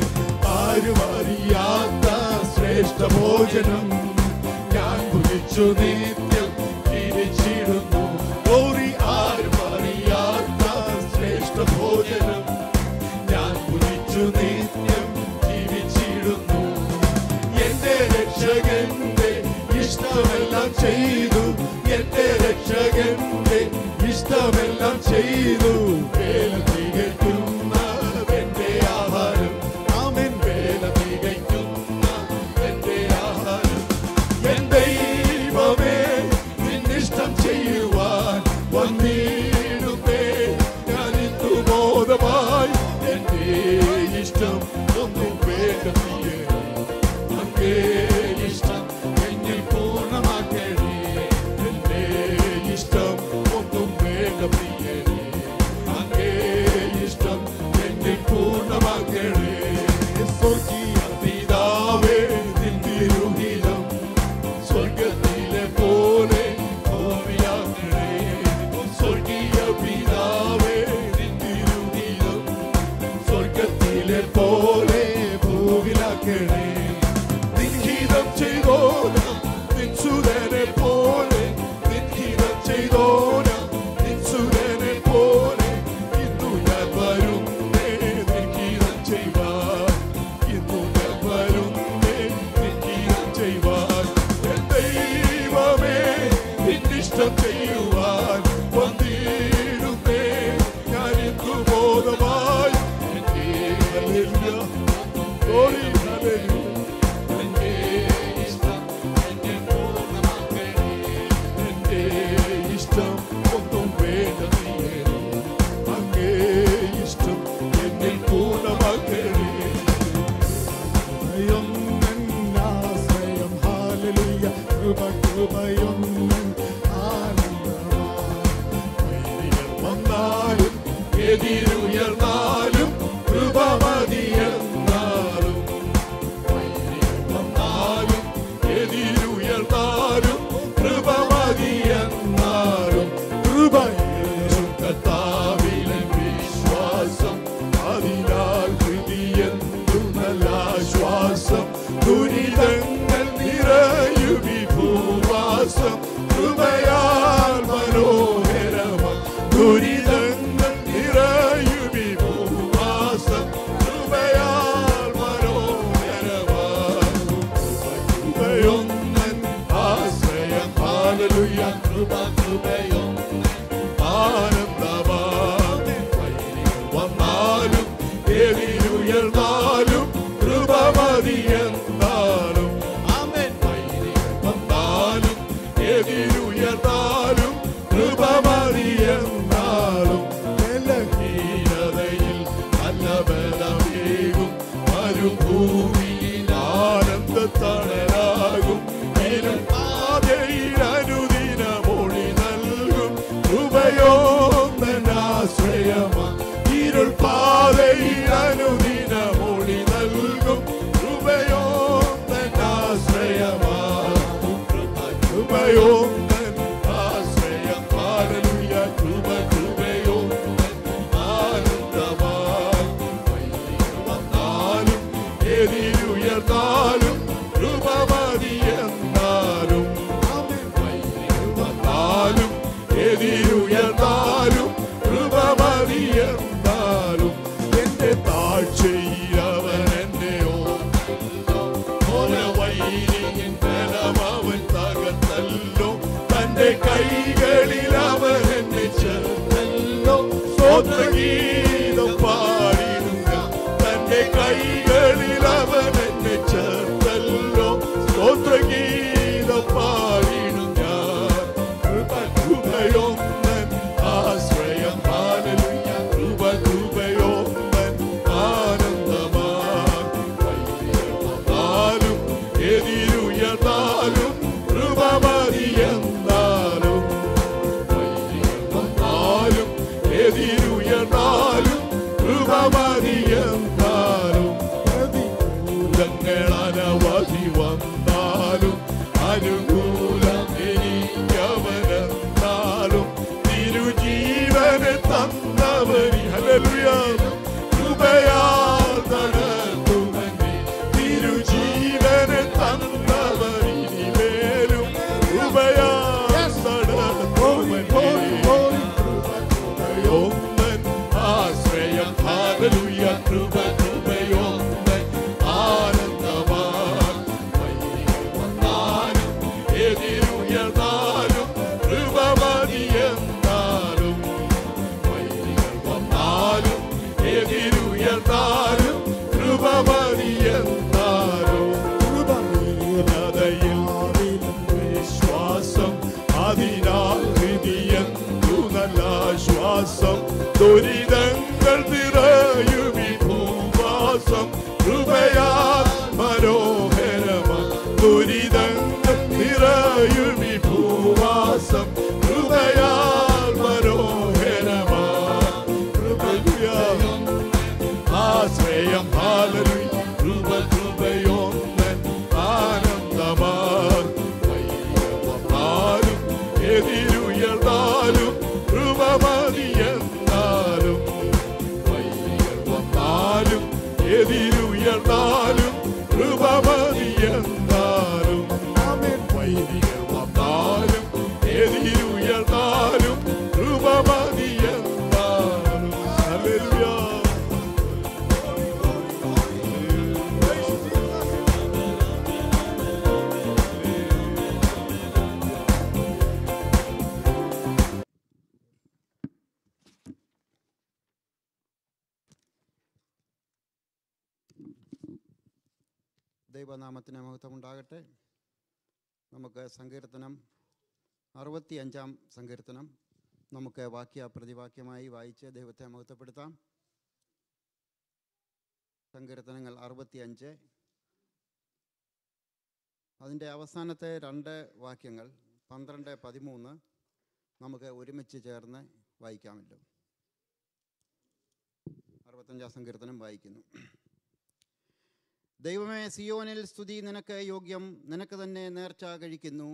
Speaker 1: ആരും അറിയാത്ത ശ്രേഷ്ഠ ഭോജനം ഞാൻ കുറിച്ചു നിത്യം തിരിച്ചിടുന്നു ഓറി ആരും അറിയാത്ത ശ്രേഷ്ഠ ഭോജനം ഞാൻ കുറിച്ചു നിത്യം ജീവിച്ചിടുന്നു എന്റെ രക്ഷകന്റെ ഇഷ്ടമെല്ലാം ചെയ്തു എന്റെ രക്ഷകന്റെ ഇഷ്ടമെല്ലാം ചെയ്തു വേല തികയ്ക്കുന്ന എന്റെ ആഹാരം ആമൻ വേല തികയ്ക്കുന്ന എന്റെ ആഹാരം എൻ ദൈവമേ നിന്നിഷ്ടം ചെയ്യുവാൻ വന്നിടുന്നേ ഞാനിന്നു ബോധമായി എന്റെ ഇഷ്ടം ഒന്നും വേണ്ടതിയേ അങ്ങേ ഇഷ്ടം എന്നിൽ പൂർണ്ണമാക്കണേ എന്റെ ഇഷ്ടം ഒന്നും വേണ്ട പ്രിയേ അങ്ങേ ഇഷ്ടം എന്നിൽ പൂർണ്ണമാക്കണേ സ്വർഗീയ പിതാവേ നിന്തിരുഹിതം സ്വർഗത്തിലെ പോലെ ഭൂമിയാക്കണേ സ്വർഗീയ പിതാവേ നിന്തിരുഹിതം സ്വർഗത്തിലെ പോലെ ഭൂവിലാക്കണേ നിൻഹിതം ചെയ്തോണം നിൻസുരനെ പോലെ നിൻഹിതം ചെയ്തോണം നിൻസുരനെ പോലെ ഇന്നു ഞാൻ വരുന്നേ നിൻഹിതം ചെയ്യുവാൻ ഇന്നു ഞാൻ വരുന്നേ നിൻഹിതം ചെയ്യുവാൻ എൻ ദൈവമേ നിന്നിഷ്ടം ചെയ്യുവാൻ വന്നിടുന്നേ ഞാൻ ഇന്നു ബോധമായി എന്റെ ഹല്ലേലൂയ Glory, hallelujah. എന്റെ ഇഷ്ടം എന്നെ പൂർണ്ണമാക്കണേ. എന്റെ ഇഷ്ടം ഒന്നും വേണ്ടതേ അങ്ങേ ഇഷ്ടം എന്നിൽ പൂർണ്ണമാക്കണേ കൃപയൊന്നൻ ആശ്രയം ഹാലലുയ കൃപ കൃപയൊന്നൻ ആനന്ദമാ വന്നാലും എതിരുയർന്നാലും കൃപ മതിയെന്നാലും വന്നാലും എതിരുയർന്നാലും കൃപ മതിയെന്നാലും കൃപയേറും കർത്താവിലെ വിശ്വാസം അതിനാൽ ഹൃദിയെന്തു നല്ല ആശ്വാസം ദുരിതങ്ങൾ നിറയും വിഭൂവാസം കൃപയാൽ മനോഹരമായി ദുരിതങ്ങൾ നിറയും വിഭൂവാസം കൃപയാൽ മനോഹരമായി കൃപയൊന്നൻ ആശ്രയം ഹാലലുയ കൃപ കൃപയൊന്നൻ ആനന്ദമാണ് വന്നാലും എതിരുയർന്നാലും കൃപ മതിയെന്നാലും ആമേൻ വന്നാലും എതിരുയർന്നാലും കൃപ മതിയെന്നാലും ബലഹീനതയിൽ നല്ല ബലമേകും മരുഭൂമിയിൽ ആനന്ദത്തണലാകും പാതയിൽ അനുദിന മൊഴി നൽകും കൃപയോന്നനാശ്രയമാ ഇരുൾ പാതയിൽ അനുദിന മൊഴി നൽകും കൃപയോന്നനാശ്രയമാ കൃപയോന്നൻ ആശ്രയം പാലലുയ കൃപ കൃപയോന്നൻ ആനന്ദമായി വന്നാലും എതിരുയർന്നാലും കൃപ മതിയെന്നാലും വന്നാലും എതിരുയർന്നാലും കൃപ മതിയെന്നാലും എന്റെ താഴ്ചയിൽ അവൻ എന്നെ ഓരോ വൈരിയൻ ബലമവൻ തകർത്തല്ലോ തന്റെ കൈകളിൽ അവൻ എന്നെ ചേർത്തല്ലോ സ്വന്തഗീതം പാടിടുക തന്റെ കൈകളിൽ പ്രതികൂലങ്ങൾ അനവധി വന്നാലും അനുകൂലം എനിക്കവരെന്നാലും തിരുജീവന് തന്നവരി ഹല്ലേലൂയ കൃപയാൽ നടത്തുമെന്നെ തിരുജീവന് തന്നവരിനി മേലും കൃപയാൽ നടത്തുമെന്നെ കൃപയൊന്നൻ ആശ്രയം ഹാലലുയ കൃപ കൃപയൊന്നൻ ആനന്ദമാൻ വന്നാലും എതിരുയർന്നാലും കൃപ മതിയെന്നാലും വൈരികൾ വന്നാലും എതിരുയർന്നാലും കൃപ മതിയെന്നാലും കൃപ ഹൃദയം വിശ്വാസം അതിനാൽ ഹൃദയന്തു നല്ല ശ്വാസം ദുരിതങ്ങൾ നിറയുമി ഭൂവാസം കൃപയാൽ മനോഹരമ ദുരിതങ്ങൾ നിറയുമി ഭൂവാസം കൃപയാൽ മനോഹരമ കൃപയാൽ ആശ്രയം ഹാലലി കൃപ കൃപയൊന്നൻ ആനന്ദമാർ വന്നാലും എതിരുയർന്നാലും കൃപ മതിയെന്നാലും വൈരികൾ വന്നാലും എതിരുയർന്നാലും കൃപ മതിയെന്നാലും ആമേൻ. വൈരികൾ വന്നാലും എതിരുയർന്നാലും കൃപ മതിയെന്നാലും ഹല്ലേലൂയ
Speaker 5: ദൈവനാമത്തിന് മഹത്വം ഉണ്ടാകട്ടെ നമുക്ക് സങ്കീർത്തനം അറുപത്തി അഞ്ചാം സങ്കീർത്തനം നമുക്ക് വാക്യ പ്രതിവാക്യമായി വായിച്ച് ദൈവത്തെ മഹത്വപ്പെടുത്താം സങ്കീർത്തനങ്ങൾ അറുപത്തി അഞ്ച് അതിൻ്റെ അവസാനത്തെ രണ്ട് വാക്യങ്ങൾ പന്ത്രണ്ട് പതിമൂന്ന് നമുക്ക് ഒരുമിച്ച് ചേർന്ന് വായിക്കാമല്ലോ അറുപത്തഞ്ചാം സങ്കീർത്തനം വായിക്കുന്നു ദൈവമേ സിയോനിൽ സ്തുതി നിനക്ക് യോഗ്യം നിനക്ക് തന്നെ നേർച്ച കഴിക്കുന്നു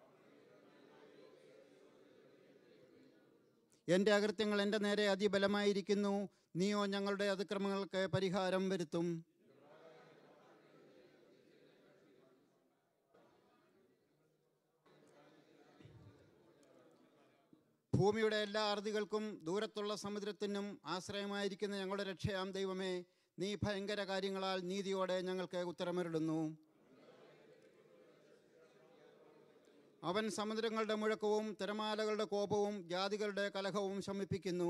Speaker 5: എൻ്റെ അകൃത്യങ്ങൾ എൻ്റെ നേരെ അതിബലമായിരിക്കുന്നു നീയോ ഞങ്ങളുടെ അതിക്രമങ്ങൾക്ക് പരിഹാരം വരുത്തും ഭൂമിയുടെ എല്ലാ അറുതികൾക്കും ദൂരത്തുള്ള സമുദ്രത്തിനും ആശ്രയമായിരിക്കുന്ന ഞങ്ങളുടെ രക്ഷയാം ദൈവമേ നീ ഭയങ്കര കാര്യങ്ങളാൽ നീതിയോടെ ഞങ്ങൾക്ക് ഉത്തരമരുടുന്നു അവൻ സമുദ്രങ്ങളുടെ മുഴക്കവും തിരമാലകളുടെ കോപവും ജാതികളുടെ കലഹവും ശമിപ്പിക്കുന്നു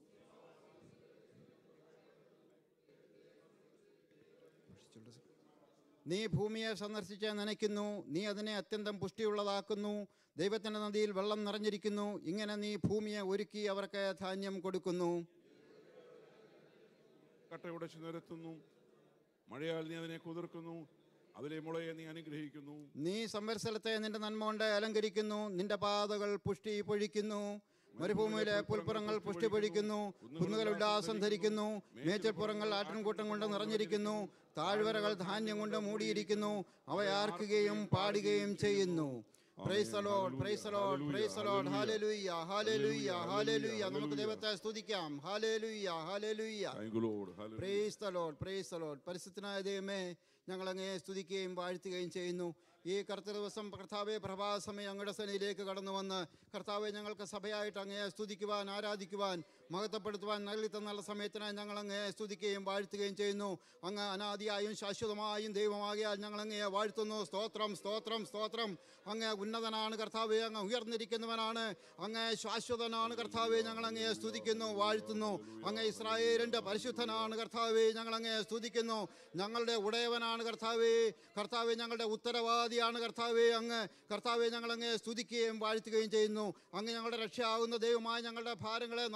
Speaker 5: നീ ഭൂമിയെ സന്ദർശിച്ച് നനയ്ക്കുന്നു നീ അതിനെ അത്യന്തം പുഷ്ടിയുള്ളതാക്കുന്നു ദൈവത്തിൻ്റെ നദിയിൽ വെള്ളം നിറഞ്ഞിരിക്കുന്നു ഇങ്ങനെ നീ ഭൂമിയെ ഒരുക്കി അവർക്ക് ധാന്യം കൊടുക്കുന്നു
Speaker 2: കട്ടയുടച്ച് നിരത്തുന്നു മഴയാൽ നീ അതിനെ കുതിർക്കുന്നു അതിലെ മുളയെ നീ അനുഗ്രഹിക്കുന്നു
Speaker 5: നീ സംവത്സരത്തെ നിന്റെ നന്മ കൊണ്ട് അലങ്കരിക്കുന്നു നിന്റെ പാതകൾ പുഷ്ടി പൊഴിക്കുന്നു മരുഭൂമിയിലെ പുൽപ്പുറങ്ങൾ പുഷ്ടി പൊഴിക്കുന്നു കുന്നുകൾ ഉല്ലാസം ധരിക്കുന്നു മേച്ചൽപ്പുറങ്ങൾ ആട്ടിൻകൂട്ടം കൊണ്ട് നിറഞ്ഞിരിക്കുന്നു താഴ്വരകൾ ധാന്യം കൊണ്ട് മൂടിയിരിക്കുന്നു അവ ആർക്കുകയും പാടുകയും ചെയ്യുന്നു praise the Lord, praise the Lord, praise the Lord. Hallelujah, hallelujah, hallelujah. നമുക്ക് ദൈവത്തെ സ്തുതിക്കാം hallelujah hallelujah
Speaker 2: Thank you, Lord. Hallelujah.
Speaker 5: Praise the Lord praise the Lord പരിശുദ്ധനായ ദൈവമേ ഞങ്ങൾ അങ്ങയെ സ്തുതിക്കുകയും വാഴ്ത്തുകയും ചെയ്യുന്നു ഈ കർത്തൃ ദിവസം കർത്താവെ പ്രഭാസമയം അങ്ങയുടെ സനയിലേക്ക് കടന്നു വന്ന് കർത്താവെ ഞങ്ങൾക്ക് സഭയായിട്ട് അങ്ങയെ സ്തുതിക്കുവാൻ ആരാധിക്കുവാൻ മഹത്വപ്പെടുത്തുവാൻ നൽകി തന്നുള്ള സമയത്തിനായി ഞങ്ങൾ അങ്ങയെ സ്തുതിക്കുകയും വാഴ്ത്തുകയും ചെയ്യുന്നു അങ്ങ് അനാദിയായും ശാശ്വതമായും ദൈവമാകിയാൽ ഞങ്ങൾ അങ്ങയെ വാഴ്ത്തുന്നു സ്തോത്രം സ്തോത്രം സ്തോത്രം അങ്ങ് ഉന്നതനാണ് കർത്താവെ അങ്ങ് ഉയർന്നിരിക്കുന്നവനാണ് അങ്ങ് ശാശ്വതനാണ് കർത്താവെ ഞങ്ങൾ അങ്ങയെ സ്തുതിക്കുന്നു വാഴ്ത്തുന്നു അങ്ങ് ഇസ്രായേലിൻ്റെ പരിശുദ്ധനാണ് കർത്താവെ ഞങ്ങൾ അങ്ങയെ സ്തുതിക്കുന്നു ഞങ്ങളുടെ ഉടയവനാണ് കർത്താവെ കർത്താവെ ഞങ്ങളുടെ ഉത്തരവാദിയാണ് കർത്താവെ അങ്ങ് കർത്താവെ ഞങ്ങൾ അങ്ങയെ സ്തുതിക്കുകയും വാഴ്ത്തുകയും ചെയ്യുന്നു അങ്ങ് ഞങ്ങളുടെ രക്ഷയാകുന്ന ദൈവമായ ഞങ്ങളുടെ ഭാരങ്ങളെ നാൾതോറും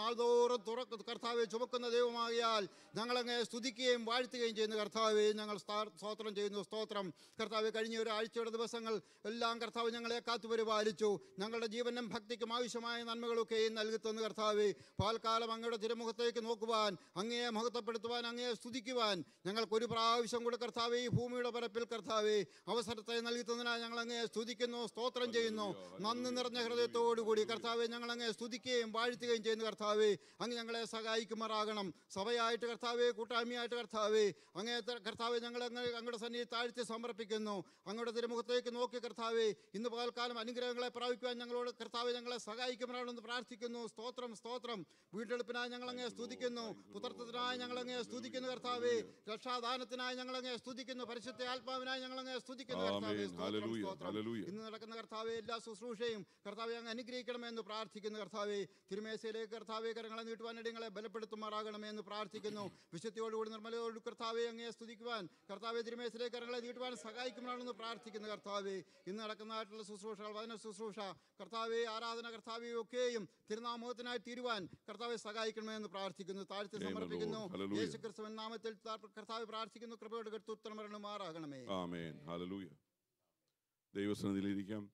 Speaker 5: തോറും തുറ കർത്താവെ ചുമക്കുന്ന ദൈവമാകിയാൽ ഞങ്ങളങ്ങ് സ്തുതിക്കുകയും വാഴ്ത്തുകയും ചെയ്യുന്ന കർത്താവെ ഞങ്ങൾ സ്താ- സ്തോത്രം ചെയ്യുന്നു സ്തോത്രം കർത്താവ് കഴിഞ്ഞ ഒരാഴ്ചയുടെ ദിവസങ്ങൾ എല്ലാം കർത്താവ് ഞങ്ങളെ കാത്തു പരിപാലിച്ചു ഞങ്ങളുടെ ജീവനും ഭക്തിക്കും ആവശ്യമായ നന്മകളൊക്കെയും നൽകി തന്നു കർത്താവെ പാൽക്കാലം അങ്ങയുടെ തിരുമുഖത്തേക്ക് നോക്കുവാൻ അങ്ങയെ മഹത്വപ്പെടുത്തുവാൻ അങ്ങയെ സ്തുതിക്കുവാൻ ഞങ്ങൾക്ക് ഒരു പ്രാവശ്യം കൂടെ കർത്താവെ ഈ ഭൂമിയുടെ പരപ്പിൽ കർത്താവെ അവസരത്തെ നൽകി തന്നതിനാൽ ഞങ്ങൾ അങ്ങയെ സ്തുതിക്കുന്നു സ്തോത്രം ചെയ്യുന്നു നന്ദി നിറഞ്ഞ ഹൃദയത്തോടുകൂടി കർത്താവെ ഞങ്ങൾ അങ്ങയെ സ്തുതിക്കുകയും വാഴ്ത്തുകയും ചെയ്യുന്നു കർത്താവെ അങ്ങ് ഞങ്ങളെ സഹായിക്കുമാറാകണം സഭയായിട്ട് കർത്താവെ കൂട്ടായ്മയായിട്ട് കർത്താവെ അങ്ങേ കർത്താവെ ഞങ്ങൾ അങ്ങ് അങ്ങയുടെ സന്നിധി താഴ്ത്തി സമർപ്പിക്കുന്നു അങ്ങയുടെ തിരുമുഖത്തേക്ക് നോക്കി കർത്താവെ ഇന്ന് പകൽക്കാലം അനുഗ്രഹങ്ങളെ പ്രാപിക്കുവാൻ ഞങ്ങളോട് കർത്താവെ ഞങ്ങളെ സഹായിക്കുമാറാണെന്ന് പ്രാർത്ഥിക്കുന്നു സ്തോത്രം സ്തോത്രം വീണ്ടെടുപ്പിനായി ഞങ്ങൾ അങ്ങേ സ്തുതിക്കുന്നു പുത്രത്വത്തിനായി ഞങ്ങൾ അങ്ങേ സ്തുതിക്കുന്നു കർത്താവെ രക്ഷാദാനത്തിനായി ഞങ്ങൾ അങ്ങേ സ്തുതിക്കുന്നു പരിശുദ്ധ ആത്മാവിനായി ഞങ്ങൾ അങ്ങേ സ്തുതിക്കുന്നു കർത്താവെ
Speaker 2: ആമേൻ.
Speaker 5: സ്തോത്രം
Speaker 2: ഹല്ലേലൂയ.
Speaker 5: സ്തോത്രം
Speaker 2: ഹല്ലേലൂയ.
Speaker 5: ഇന്ന് നടക്കുന്ന കർത്താവെ എല്ലാ ശുശ്രൂഷയും കർത്താവെ അങ്ങ് അനുഗ്രഹിക്കണമെന്ന് പ്രാർത്ഥിക്കുന്നു കർത്താവെ തിരുമേശയിലേക്ക് കർത്താവെ കരങ്ങളെ നീട്ടുവാനിട ഞങ്ങളെ ബലപ്പെടുത്തുമാറാകണമേ എന്ന് പ്രാർത്ഥിക്കുന്നു വിശുദ്ധിയോടുകൂടി നിർമ്മലയോട് കർത്താവെ അങ്ങയെ സ്തുതിക്കുവാൻ കർത്താവെ തിരുമേശയിലേക്ക് കരങ്ങളെ നീട്ടുവാൻ സഹായിക്കുമെന്നാണെന്ന് പ്രാർത്ഥിക്കുന്നു കർത്താവെ ഇന്ന് നടക്കുന്നതായിട്ടുള്ള ശുശ്രൂഷകൾ വചന ശുശ്രൂഷ കർത്താവെ ആരാധന കർത്താവെ ഒക്കെയും തിരുനാമത്തിനായി തീരുവാൻ കർത്താവെ സഹായിക്കണമേ എന്ന് പ്രാർത്ഥിക്കുന്നു താഴ്ത്തി
Speaker 2: Amen,
Speaker 5: സമർപ്പിക്കുന്നു
Speaker 2: Lord. Hallelujah.
Speaker 5: യേശു ക്രിസ്തുവിൻ നാമത്തിൽ കർത്താവെ പ്രാർത്ഥിക്കുന്നു കൃപയോട് കെടുത്ത് ഉത്തരം വരണമാറാകണമേ
Speaker 2: ആമേൻ ഹല്ലേലൂയ ദൈവസന്നിധിയിലിരിക്കാം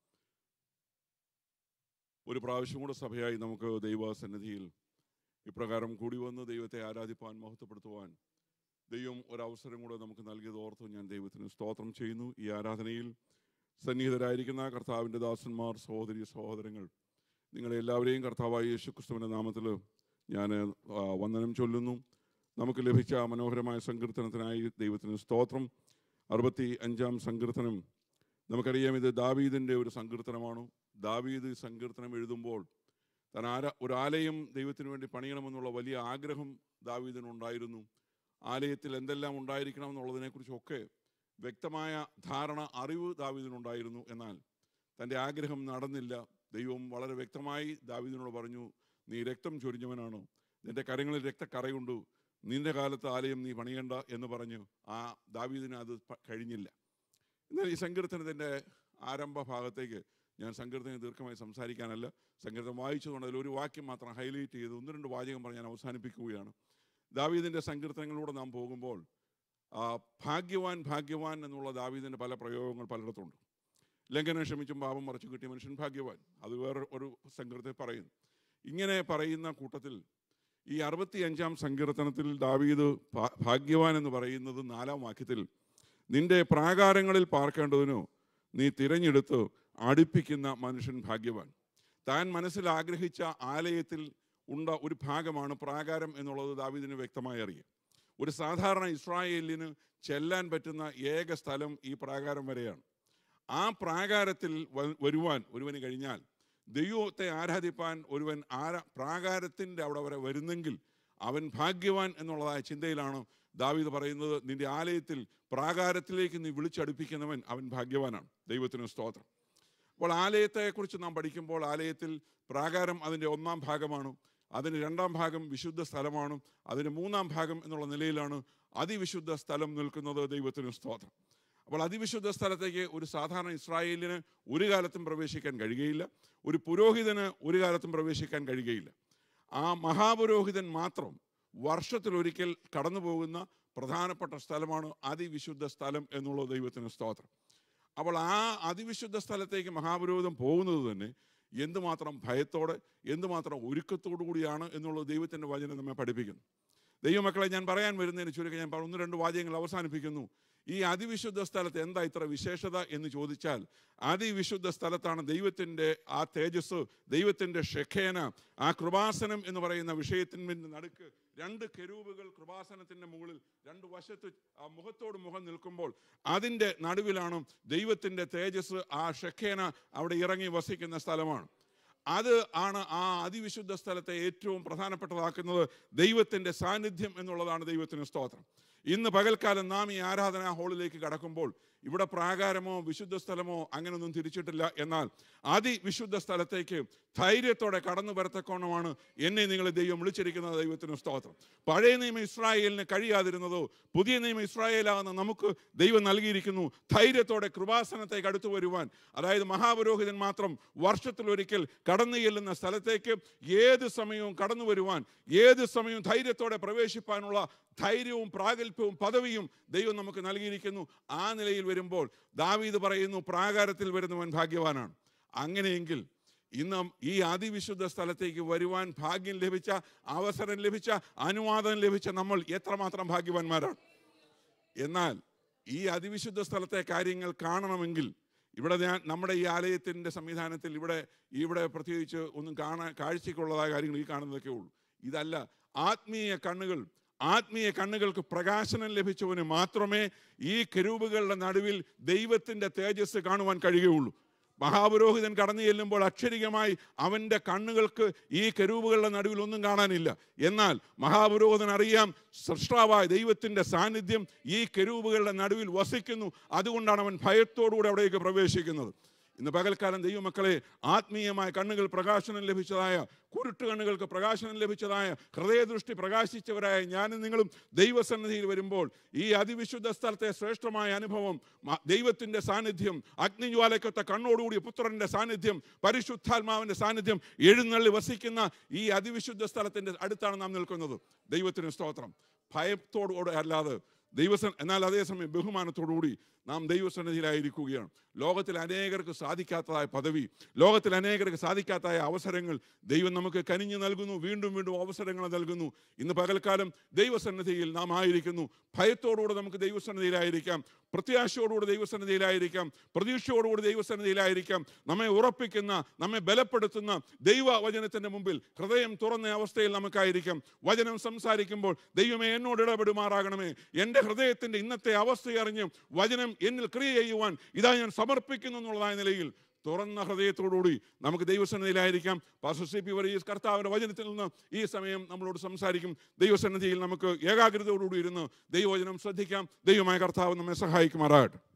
Speaker 2: ഒരു പ്രാവശ്യം കൂടെ സഭയായി നമുക്ക് ദൈവസന്നിധിയിൽ ഇപ്രകാരം കൂടി വന്ന് ദൈവത്തെ ആരാധിപ്പാൻ മഹത്വപ്പെടുത്തുവാൻ ദൈവം ഒരവസരം കൂടെ നമുക്ക് നൽകിയത് ഓർത്ത് ഞാൻ ദൈവത്തിന് സ്തോത്രം ചെയ്യുന്നു ഈ ആരാധനയിൽ സന്നിഹിതരായിരിക്കുന്ന കർത്താവിൻ്റെ ദാസന്മാർ സഹോദരി സഹോദരങ്ങൾ നിങ്ങളെ എല്ലാവരെയും കർത്താവായ യേശു ക്രിസ്തുവിൻ്റെ നാമത്തിൽ ഞാൻ ആ, വന്ദനം ചൊല്ലുന്നു നമുക്ക് ലഭിച്ച മനോഹരമായ സങ്കീർത്തനത്തിനായി ദൈവത്തിന് സ്തോത്രം അറുപത്തി അഞ്ചാം സങ്കീർത്തനം നമുക്കറിയാം ഇത് ദാവീദിൻ്റെ ഒരു സങ്കീർത്തനമാണ് ദാവീദ് ഈ സങ്കീർത്തനം എഴുതുമ്പോൾ താൻ ആര ഒരു ആലയം ദൈവത്തിന് വേണ്ടി പണിയണമെന്നുള്ള വലിയ ആഗ്രഹം ദാവീദിനുണ്ടായിരുന്നു ആലയത്തിൽ എന്തെല്ലാം ഉണ്ടായിരിക്കണം എന്നുള്ളതിനെക്കുറിച്ചൊക്കെ വ്യക്തമായ ധാരണ അറിവ് ദാവീദിനുണ്ടായിരുന്നു എന്നാൽ തൻ്റെ ആഗ്രഹം നടന്നില്ല ദൈവം വളരെ വ്യക്തമായി ദാവീദിനോട് പറഞ്ഞു നീ രക്തം ചൊരിഞ്ഞവനാണ് നിന്റെ കരങ്ങളിൽ രക്തക്കറയുണ്ട് നിന്റെ കാലത്ത് ആലയം നീ പണിയണ്ട എന്ന് പറഞ്ഞു ആ ദാവീദിന് അത് പ- കഴിഞ്ഞില്ല എന്നാൽ ഈ സങ്കീർത്തനത്തിൻ്റെ ആരംഭ ഭാഗത്തേക്ക് ഞാൻ സങ്കീർത്തനം ദീർഘമായി സംസാരിക്കാനല്ല സങ്കീർത്തനം വായിച്ചതുകൊണ്ട് അതിൽ ഒരു വാക്യം മാത്രം ഹൈലൈറ്റ് ചെയ്ത് ഒന്ന് രണ്ട് വാചകം പറഞ്ഞ് ഞാൻ അവസാനിപ്പിക്കുകയാണ് ദാവീദിൻ്റെ സങ്കീർത്തനങ്ങളിലൂടെ നാം പോകുമ്പോൾ ആ, ഭാഗ്യവാൻ ഭാഗ്യവാൻ എന്നുള്ള ദാവീദിൻ്റെ പല പ്രയോഗങ്ങൾ പലയിടത്തുണ്ട് ലംഘനം ക്ഷമിച്ചും പാപം മറച്ചു കിട്ടിയ മനുഷ്യൻ ഭാഗ്യവാൻ അത് വേറെ ഒരു സങ്കീർത്തത്തിൽ പറയുന്നു ഇങ്ങനെ പറയുന്ന കൂട്ടത്തിൽ ഈ അറുപത്തി അഞ്ചാം സങ്കീർത്തനത്തിൽ ദാവീദ് ഭാ- ഭാഗ്യവാൻ എന്ന് പറയുന്നത് നാലാം വാക്യത്തിൽ നിന്റെ പ്രാകാരങ്ങളിൽ പാർക്കേണ്ടതിനു നീ തിരഞ്ഞെടുത്ത് അടുപ്പിക്കുന്ന മനുഷ്യൻ ഭാഗ്യവാൻ താൻ മനസ്സിൽ ആഗ്രഹിച്ച ആലയത്തിൽ ഉണ്ട ഒരു ഭാഗമാണ് പ്രാകാരം എന്നുള്ളത് ദാവീദിന് വ്യക്തമായി അറിയാം ഒരു സാധാരണ ഇസ്രായേലിന് ചെല്ലാൻ പറ്റുന്ന ഏക സ്ഥലം ഈ പ്രാകാരം വരെയാണ് ആ പ്രാകാരത്തിൽ വ- വരുവാൻ ഒരുവന് കഴിഞ്ഞാൽ ദൈവത്തെ ആരാധിപ്പാൻ ഒരുവൻ ആരാ പ്രാകാരത്തിൻ്റെ അവിടെ വരെ വരുന്നെങ്കിൽ അവൻ ഭാഗ്യവാൻ എന്നുള്ളതായ ചിന്തയിലാണ് ദാവീദ് പറയുന്നത് നിന്റെ ആലയത്തിൽ പ്രാകാരത്തിലേക്ക് നീ വിളിച്ചടുപ്പിക്കുന്നവൻ അവൻ ഭാഗ്യവാനാണ് ദൈവത്തിന് സ്തോത്രം അപ്പോൾ ആലയത്തെക്കുറിച്ച് നാം പഠിക്കുമ്പോൾ ആലയത്തിൽ പ്രാകാരം അതിൻ്റെ ഒന്നാം ഭാഗമാണ് അതിന് രണ്ടാം ഭാഗം വിശുദ്ധ സ്ഥലമാണ് അതിന് മൂന്നാം ഭാഗം എന്നുള്ള നിലയിലാണ് അതിവിശുദ്ധ സ്ഥലം നിൽക്കുന്നത് ദൈവത്തിന് സ്തോത്രം അപ്പോൾ അതിവിശുദ്ധ സ്ഥലത്തേക്ക് ഒരു സാധാരണ ഇസ്രായേലിന് ഒരു കാലത്തും പ്രവേശിക്കാൻ കഴിയുകയില്ല ഒരു പുരോഹിതന് ഒരു കാലത്തും പ്രവേശിക്കാൻ കഴിയുകയില്ല ആ മഹാപുരോഹിതൻ മാത്രം വർഷത്തിലൊരിക്കൽ കടന്നു പോകുന്ന പ്രധാനപ്പെട്ട സ്ഥലമാണ് അതിവിശുദ്ധ സ്ഥലം എന്നുള്ള ദൈവത്തിന് സ്തോത്രം അപ്പോൾ ആ അതിവിശുദ്ധ സ്ഥലത്തേക്ക് മഹാപുരോഹിതൻ പോകുന്നത് തന്നെ എന്തുമാത്രം ഭയത്തോടെ എന്തുമാത്രം ഒരുക്കത്തോടു കൂടിയാണ് എന്നുള്ളത് ദൈവത്തിൻ്റെ വചനം നമ്മെ പഠിപ്പിക്കുന്നു ദൈവമക്കളെ ഞാൻ പറയാൻ വരുന്നതിന് ചുരുക്കം ഞാൻ പറ- ഒന്ന് രണ്ട് വാചകങ്ങൾ അവസാനിപ്പിക്കുന്നു ഈ അതിവിശുദ്ധ സ്ഥലത്ത് എന്താ ഇത്ര വിശേഷത എന്ന് ചോദിച്ചാൽ അതിവിശുദ്ധ സ്ഥലത്താണ് ദൈവത്തിൻ്റെ ആ തേജസ് ദൈവത്തിൻ്റെ ഷെഖേന ആ കൃപാസനം എന്ന് പറയുന്ന വിഷയത്തിൻ്റെ നടുക്ക് രണ്ട് കെരൂബുകൾ കൃപാസനത്തിൻ്റെ മുകളിൽ രണ്ട് വശത്ത് ആ മുഖത്തോട് മുഖം നിൽക്കുമ്പോൾ അതിൻ്റെ നടുവിലാണ് ദൈവത്തിൻ്റെ തേജസ് ആ ഷെഖേന അവിടെ ഇറങ്ങി വസിക്കുന്ന സ്ഥലമാണ് അത് ആണ് ആ അതിവിശുദ്ധ സ്ഥലത്തെ ഏറ്റവും പ്രധാനപ്പെട്ടതാക്കുന്നത് ദൈവത്തിൻ്റെ സാന്നിധ്യം എന്നുള്ളതാണ് ദൈവത്തിന് സ്തോത്രം ഇന്ന് പകൽക്കാലം നാം ഈ ആരാധനാ ഹാളിലേക്ക് കടക്കുമ്പോൾ ഇവിടെ പ്രാകാരമോ വിശുദ്ധ സ്ഥലമോ അങ്ങനൊന്നും തിരിച്ചിട്ടില്ല എന്നാൽ അതിവിശുദ്ധ സ്ഥലത്തേക്ക് ധൈര്യത്തോടെ കടന്നു വരത്തക്കോണമാണ് എന്നെ നിങ്ങളെ ദൈവം വിളിച്ചിരിക്കുന്നത് ദൈവത്തിന് സ്തോത്രം പഴയ നിയമ ഇസ്രായേലിന് കഴിയാതിരുന്നതോ പുതിയ നിയമ ഇസ്രായേലാകുന്ന നമുക്ക് ദൈവം നൽകിയിരിക്കുന്നു ധൈര്യത്തോടെ കൃപാസനത്തേക്ക് അടുത്തു വരുവാൻ അതായത് മഹാപുരോഹിതൻ മാത്രം വർഷത്തിലൊരിക്കൽ കടന്നു ചെല്ലുന്ന സ്ഥലത്തേക്ക് ഏത് സമയവും കടന്നു വരുവാൻ ഏത് സമയവും ധൈര്യത്തോടെ പ്രവേശിപ്പാനുള്ള ധൈര്യവും പ്രാഗൽഭ്യവും പദവിയും ദൈവം നമുക്ക് നൽകിയിരിക്കുന്നു ആ നിലയിൽ വരുമ്പോൾ ദാവീദ് പറയുന്നു പ്രാകാരത്തിൽ വരുന്നവൻ ഭാഗ്യവാനാണ് അങ്ങനെയെങ്കിൽ ഇന്ന് ഈ അതിവിശുദ്ധ സ്ഥലത്തേക്ക് വരുവാൻ ഭാഗ്യം ലഭിച്ച അവസരം ലഭിച്ച അനുവാദം ലഭിച്ച നമ്മൾ എത്രമാത്രം ഭാഗ്യവാന്മാരാണ് എന്നാൽ ഈ അതിവിശുദ്ധ സ്ഥലത്തെ കാര്യങ്ങൾ കാണണമെങ്കിൽ ഇവിടെ ഞാൻ നമ്മുടെ ഈ ആലയത്തിൻ്റെ സംവിധാനത്തിൽ ഇവിടെ ഇവിടെ പ്രത്യേകിച്ച് ഒന്നും കാണാൻ കാഴ്ചയ്ക്കുള്ളതായ കാര്യങ്ങൾ ഈ കാണുന്നതൊക്കെ ഉള്ളൂ ഇതല്ല ആത്മീയ കണ്ണുകൾ ആത്മീയ കണ്ണുകൾക്ക് പ്രകാശനം ലഭിച്ചവന് മാത്രമേ ഈ കെരൂബുകളുടെ നടുവിൽ ദൈവത്തിൻ്റെ തേജസ് കാണുവാൻ കഴിയുകയുള്ളൂ മഹാപുരോഹിതൻ കടന്നു ചെല്ലുമ്പോൾ അക്ഷരികമായി അവൻ്റെ കണ്ണുകൾക്ക് ഈ കരൂപുകളുടെ നടുവിൽ ഒന്നും കാണാനില്ല എന്നാൽ മഹാപുരോഹിതൻ അറിയാം സൃഷ്ടാവായ ദൈവത്തിൻ്റെ സാന്നിധ്യം ഈ കരൂപുകളുടെ നടുവിൽ വസിക്കുന്നു അതുകൊണ്ടാണ് അവൻ ഭയത്തോടുകൂടെ അവിടേക്ക് പ്രവേശിക്കുന്നത് ഇന്ന് പകൽക്കാലം ദൈവമക്കളെ ആത്മീയമായ കണ്ണുകൾ പ്രകാശനം ലഭിച്ചതായ കുരുട്ട് കണ്ണുകൾക്ക് പ്രകാശനം ലഭിച്ചതായ ഹൃദയദൃഷ്ടി പ്രകാശിച്ചവരായ ഞാനും നിങ്ങളും ദൈവസന്നിധിയിൽ വരുമ്പോൾ ഈ അതിവിശുദ്ധ സ്ഥലത്തെ ശ്രേഷ്ഠമായ അനുഭവം മ- ദൈവത്തിൻ്റെ സാന്നിധ്യം അഗ്നിജ്വാലയ്ക്കൊത്ത കണ്ണോടുകൂടിയ പുത്രൻ്റെ സാന്നിധ്യം പരിശുദ്ധാത്മാവിൻ്റെ സാന്നിധ്യം എഴുന്നള്ളി വസിക്കുന്ന ഈ അതിവിശുദ്ധ സ്ഥലത്തിൻ്റെ അടുത്താണ് നാം നിൽക്കുന്നത് ദൈവത്തിന് സ്തോത്രം ഭയത്തോടുകൂടെ അല്ലാതെ ദൈവസൻ എന്നാൽ അതേസമയം ബഹുമാനത്തോടുകൂടി നാം ദൈവസന്നിധിയിലായിരിക്കുകയാണ് ലോകത്തിൽ അനേകർക്ക് സാധിക്കാത്തതായ പദവി ലോകത്തിൽ അനേകർക്ക് സാധിക്കാത്തതായ അവസരങ്ങൾ ദൈവം നമുക്ക് കനിഞ്ഞു നൽകുന്നു വീണ്ടും വീണ്ടും അവസരങ്ങൾ നൽകുന്നു ഇന്ന് പകൽക്കാലം ദൈവസന്നിധിയിൽ നാം ആയിരിക്കുന്നു ഭയത്തോടുകൂടെ നമുക്ക് ദൈവസന്നിധിയിലായിരിക്കാം പ്രത്യാശയോടുകൂടി ദൈവസന്നിധിയിലായിരിക്കാം പ്രതീക്ഷയോടുകൂടി ദൈവസന്നിധിയിലായിരിക്കാം നമ്മെ ഉറപ്പിക്കുന്ന നമ്മെ ബലപ്പെടുത്തുന്ന ദൈവവചനത്തിൻ്റെ മുമ്പിൽ ഹൃദയം തുറന്ന അവസ്ഥയിൽ നമുക്കായിരിക്കാം വചനം സംസാരിക്കുമ്പോൾ ദൈവമേ എന്നോട് ഇടപെടുമാറാകണമേ എൻ്റെ ഹൃദയത്തിൻ്റെ ഇന്നത്തെ അവസ്ഥയറിഞ്ഞ് വചനം എന്നിൽ ക്രിയ ചെയ്യുവാൻ ഇതാ ഞാൻ സമർപ്പിക്കുന്നു എന്നുള്ളതായ നിലയിൽ തുറന്ന ഹൃദയത്തോടുകൂടി നമുക്ക് ദൈവസന്നിധിയിലായിരിക്കാം പാസ്റ്റർ സി പി വർഗീസ് കർത്താവിൻ്റെ വചനത്തിൽ നിന്ന് ഈ സമയം നമ്മളോട് സംസാരിക്കും ദൈവസന്നിധിയിൽ നമുക്ക് ഏകാഗ്രതയോടുകൂടി ഇരുന്ന് ദൈവവചനം ശ്രദ്ധിക്കാം ദൈവമായ കർത്താവ് നമ്മെ സഹായിക്കുമാറാകട്ടെ